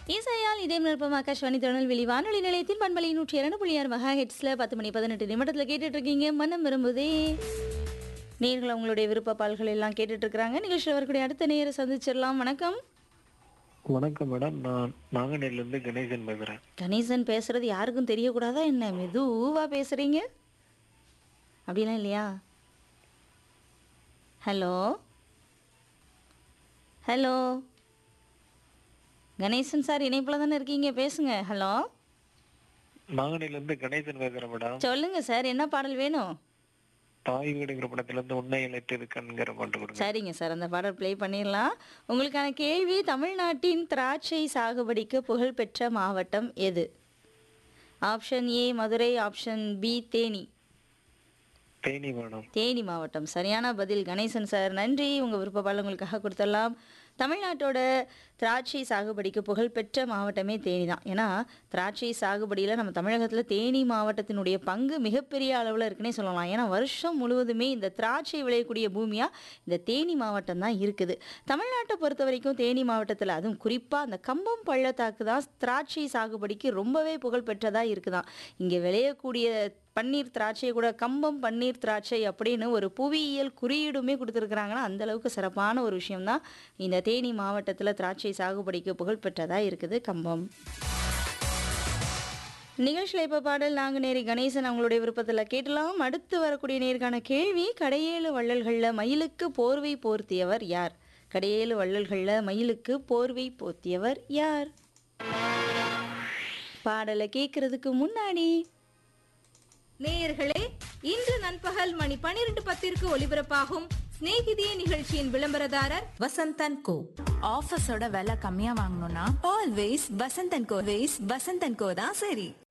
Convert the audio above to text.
இசையால் இதே நிற்பம் ஆகாஷ்வாணி திருநெல்வேலி வானொலி நிலையத்தின் பண்பலை நூற்றி இரண்டு புள்ளி ஆறு மெகா ஹெட்ஸில் பத்து மணி பதினெட்டு நிமிடத்தில் கேட்டுட்டு இருக்கீங்க மனம் விரும்புதே நேர்கள் உங்களுடைய விருப்ப பால்கள் எல்லாம் கேட்டுட்டு இருக்கிறாங்க நிகழ்ச்சியில் வரக்கூடிய அடுத்த நேரை சந்திச்சிடலாம் வணக்கம் வணக்கம் மேடம் நான் நாங்கநேரில இருந்து கணேசன் பேசுறேன் கணேசன் பேசுறது யாருக்கும் தெரியக்கூடாதா என்ன மெதுவா பேசுறீங்க அப்படிலாம் இல்லையா ஹலோ ஹலோ கணேசன் சார் இணைப்பில் தானே இருக்கீங்க பேசுங்க ஹலோ நாங்கநேரில இருந்து கணேசன் பேசுறேன் மேடம் சொல்லுங்க சார் என்ன பாடல் வேணும் தாய் வீடுங்கிற படத்துல இருந்து உன்னை இழைத்து இருக்கணுங்கிற பாட்டு கொடுங்க சரிங்க சார் அந்த பாடல் ப்ளே பண்ணிடலாம் உங்களுக்கான கேள்வி தமிழ்நாட்டின் திராட்சை சாகுபடிக்கு புகழ்பெற்ற மாவட்டம் எது option A Madurai option B Theni Theni madam Theni மாவட்டம் சரியான பதில் கணேசன் சார் நன்றி உங்கள் விருப்ப பாடல் உங்களுக்காக கொடுத்துடலாம் தமிழ்நாட்டோட திராட்சை சாகுபடிக்கு புகழ்பெற்ற மாவட்டமே தேனி தான் ஏன்னா திராட்சை சாகுபடியில் நம்ம தமிழகத்தில் தேனி மாவட்டத்தினுடைய பங்கு மிகப்பெரிய அளவில் இருக்குன்னே சொல்லலாம் ஏன்னா வருஷம் முழுவதுமே இந்த திராட்சை விளையக்கூடிய பூமியாக இந்த தேனி மாவட்டம் தான் இருக்குது தமிழ்நாட்டை பொறுத்த வரைக்கும் தேனி மாவட்டத்தில் அதுவும் குறிப்பாக அந்த கம்பம் பள்ளத்தாக்கு தான் திராட்சை சாகுபடிக்கு ரொம்பவே புகழ்பெற்றதாக இருக்குதாம் இங்கே விளையக்கூடிய பன்னீர் திராட்சை கூட கம்பம் பன்னீர் திராட்சை அப்படின்னு ஒரு புவியியல் குறியீடுமே கொடுத்துருக்குறாங்கன்னா அந்த அளவுக்கு சிறப்பான ஒரு விஷயம்தான் இந்த தேனி மாவட்டத்தில் திராட்சை சாகுபடிக்கு புகழ்பெற்றதாக இருக்குது கம்பம் நிகழ்ச்சியில் இப்போ பாடல் நாங்குநேரி கணேசன் அவங்களுடைய விருப்பத்தில் கேட்டலாம் அடுத்து வரக்கூடிய நேருக்கான கேள்வி கடையேழு வள்ளல்களில் மயிலுக்கு போர்வை போர்த்தியவர் யார் கடையேழு வள்ளல்களில் மயிலுக்கு போர்வை போர்த்தியவர் யார் பாடலை கேட்கறதுக்கு முன்னாடி நேயர்களே இன்று நண்பகல் மணி பனிரெண்டு பத்திற்கு ஒலிபரப்பாகும் சிநேகிதியே நிகழ்ச்சியின் விளம்பரதாரர் வசந்தன் கோ ஆஃபர்ஸோட விலை கம்மியா வாங்கணும்னா always Vasanthan co ways Vasanthan co தான் சரி